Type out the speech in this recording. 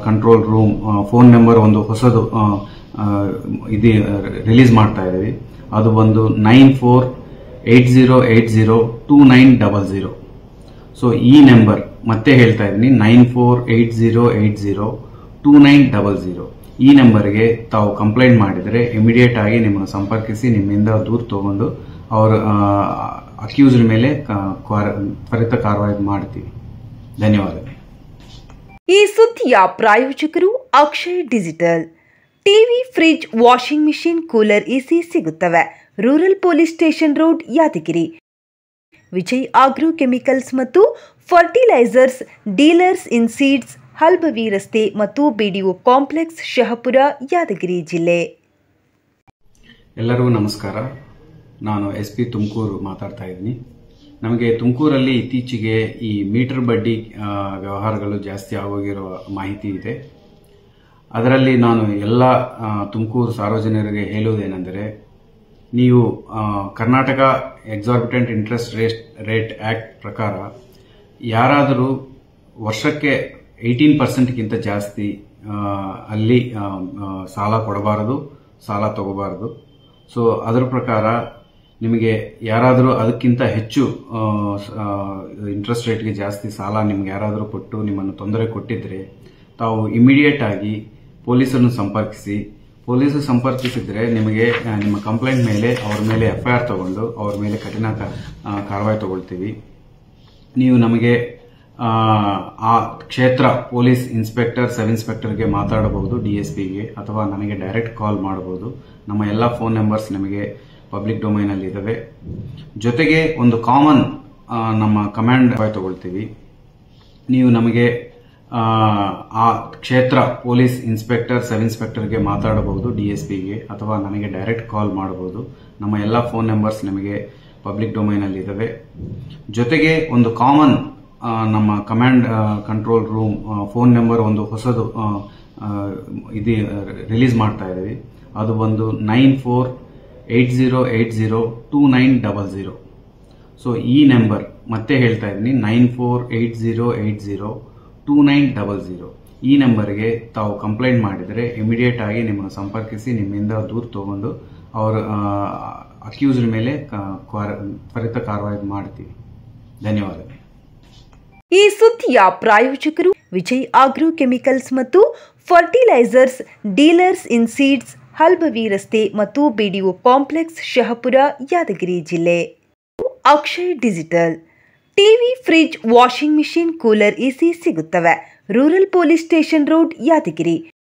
control room phone number ಒಂದು ಹೊಸದು ಆ, ಆ, ಇದು ರಿಲೀಸ್ ಮಾಡ್ತಾ ಇದ್ದೀವಿ ಅದು ಬಂದು nine four eight zero eight zero two nine double zero so ಈ ನಂಬರ್ ಮತ್ತೆ ಹೇಳ್ತಾ ಇದ್ದೀನಿ nine four eight zero eight zero two nine double zero ಈ ನಂಬರ್ಗೆ ತಾವು ಕಂಪ್ಲೇಂಟ್ ಮಾಡಿದರೆ ಇಮಿಡಿಯೇಟ್ ಆಗಿ ನಿಮ್ಮನ್ನು ಸಂಪರ್ಕಿಸಿ ನಿಮ್ಮಿಂದ ದೂರ ತಗೊಂಡು ಅವರ ಅಕ್ಯೂಸ್ಡ್ ಮೇಲೆ ಕ- ಕ್ವಾರ- ತ್ವರಿತ ಕಾರ್ಯವಾಹಿ ಮಾಡ್ತೀವಿ ಧನ್ಯವಾದಗಳು ಈ ಸುದ್ದಿಯ ಪ್ರಾಯೋಜಕರು Akshay digital TV fridge washing machine cooler AC ಸಿಗುತ್ತವೆ rural police station road Yadgir Vijay agro chemicals ಮತ್ತು ಫರ್ಟಿಲೈಸರ್ಸ್ ಡೀಲರ್ಸ್ ಇನ್ ಸೀಡ್ಸ್ ಹಲ್ಬವಿ ರಸ್ತೆ ಮತ್ತು ಬಿಡಿಒ ಕಾಂಪ್ಲೆಕ್ಸ್ ಶಹಪುರ ಯಾದಗಿರಿ ಜಿಲ್ಲೆ ಎಲ್ಲರಿಗೂ ನಮಸ್ಕಾರ ನಾನು ಎಸ್ ಪಿ ತುಮಕೂರು ಮಾತಾಡ್ತಾ ಇದ್ದೀನಿ ನಮಗೆ ತುಮಕೂರಲ್ಲಿ ಇತ್ತೀಚೆಗೆ ಈ ಮೀಟರ್ ಬಡ್ಡಿ ಆ, ವ್ಯವಹಾರಗಳು ಜಾಸ್ತಿ ಆಗೋಗಿರುವ ಮಾಹಿತಿ ಇದೆ ಅದರಲ್ಲಿ ನಾನು ಎಲ್ಲ ಆ, ತುಮಕೂರು ಸಾರ್ವಜನಿಕರಿಗೆ ಹೇಳುವುದೇನೆಂದರೆ ನೀವು ಆ, Karnataka exorbitant interest rate rate act ಪ್ರಕಾರ ಯಾರಾದರೂ ವರ್ಷಕ್ಕೆ ಏಯ್ಟೀನ್ ಪರ್ಸೆಂಟ್ಗಿಂತ ಜಾಸ್ತಿ ಆ, ಅಲ್ಲಿ ಆ, ಆ, ಸಾಲ ಕೊಡಬಾರದು ಸಾಲ ತಗೋಬಾರದು ಸೊ ಅದರ ಪ್ರಕಾರ ನಿಮಗೆ ಯಾರಾದರೂ ಅದಕ್ಕಿಂತ ಹೆಚ್ಚು ಇಂಟ್ರೆಸ್ಟ್ ರೇಟ್ಗೆ ಜಾಸ್ತಿ ಸಾಲ ನಿಮ್ಗೆ ಯಾರಾದರೂ ಕೊಟ್ಟು ನಿಮ್ಮನ್ನು ತೊಂದರೆ ಕೊಟ್ಟಿದ್ರೆ ತಾವು ಇಮಿಡಿಯೇಟ್ ಆಗಿ ಪೊಲೀಸರನ್ನು ಸಂಪರ್ಕಿಸಿ ಪೊಲೀಸರು ಸಂಪರ್ಕಿಸಿದ್ರೆ ನಿಮಗೆ ಆ, ನಿಮ್ಮ ಕಂಪ್ಲೇಂಟ್ ಮೇಲೆ ಅವ್ರ ಮೇಲೆ ಎಫ್ಐಆರ್ ತಗೊಂಡು ಅವ್ರ ಮೇಲೆ ಕಠಿಣ ಕ- ಆ, ಕಾರ್ಯವಾಹಿ ತಗೊಳ್ತೀವಿ ನೀವು ನಮಗೆ ಆ, ಆ ಕ್ಷೇತ್ರ ಪೊಲೀಸ್ ಇನ್ಸ್ಪೆಕ್ಟರ್ ಸಬ್ ಇನ್ಸ್ಪೆಕ್ಟರ್ಗೆ ಮಾತಾಡಬಹುದು ಡಿಎಸ್ಪಿಗೆ ಅಥವಾ ನನಗೆ ಡೈರೆಕ್ಟ್ ಕಾಲ್ ಮಾಡಬಹುದು ನಮ್ಮ ಎಲ್ಲ ಫೋನ್ ನಂಬರ್ಸ್ ನಿಮಗೆ ಪಬ್ಲಿಕ್ ಡೊಮೈನ್ ಅಲ್ಲಿ ಇದಾವೆ ಜೊತೆಗೆ ಒಂದು ಕಾಮನ್ ನಮ್ಮ ಕಮಾಂಡ್ ತಗೊಳ್ತೀವಿ ನೀವು ನಮಗೆ ಆ, ಆ ಕ್ಷೇತ್ರ ಪೊಲೀಸ್ ಇನ್ಸ್ಪೆಕ್ಟರ್ ಸಬ್ ಇನ್ಸ್ಪೆಕ್ಟರ್ಗೆ ಮಾತಾಡಬಹುದು ಡಿಎಸ್ಪಿಗೆ ಅಥವಾ ನನಗೆ ಡೈರೆಕ್ಟ್ ಕಾಲ್ ಮಾಡಬಹುದು ನಮ್ಮ ಎಲ್ಲ ಫೋನ್ ನಂಬರ್ಸ್ ನಿಮಗೆ ಪಬ್ಲಿಕ್ ಡೊಮೈನ್ ಅಲ್ಲಿ ಇದಾವೆ ಜೊತೆಗೆ ಒಂದು ಕಾಮನ್ ನಮ್ಮ command control room phone number ಒಂದು ಹೊಸದು ಆ, ಆ, ಇದು ರಿಲೀಸ್ ಮಾಡ್ತಾ ಇದ್ದೀವಿ ಅದು ಬಂದು nine four eight zero eight zero two nine double zero so ಈ ನಂಬರ್ ಮತ್ತೆ ಹೇಳ್ತಾ ಇದ್ದೀನಿ nine four eight zero eight zero two nine double zero ಈ ನಂಬರ್ಗೆ ತಾವು ಕಂಪ್ಲೇಂಟ್ ಮಾಡಿದರೆ ಇಮಿಡಿಯೇಟ್ ಆಗಿ ನಿಮ್ಮನ್ನು ಸಂಪರ್ಕಿಸಿ ನಿಮ್ಮಿಂದ ದೂರ ತಗೊಂಡು ಅವರ ಅಕ್ಯೂಸ್ಡ್ ಮೇಲೆ ಕ- ಕ್ವಾರ- ತ್ವರಿತ ಕಾರ್ಯವಾಹಿ ಮಾಡ್ತೀವಿ ಧನ್ಯವಾದಗಳು ಈ ಸುದ್ದಿಯ ಪ್ರಾಯೋಜಕರು ವಿಜಯ್ ಆಗ್ರೋ ಕೆಮಿಕಲ್ಸ್ ಮತ್ತು ಫರ್ಟಿಲೈಸರ್ಸ್ ಡೀಲರ್ಸ್ ಇನ್ ಸೀಡ್ಸ್ ಹಲ್ಬವಿ ರಸ್ತೆ ಮತ್ತು ಬಿಡಿಒ ಕಾಂಪ್ಲೆಕ್ಸ್ ಶಹಪುರ ಯಾದಗಿರಿ ಜಿಲ್ಲೆ Akshay digital TV fridge washing machine cooler AC ಸಿಗುತ್ತವೆ rural police station road Yadgir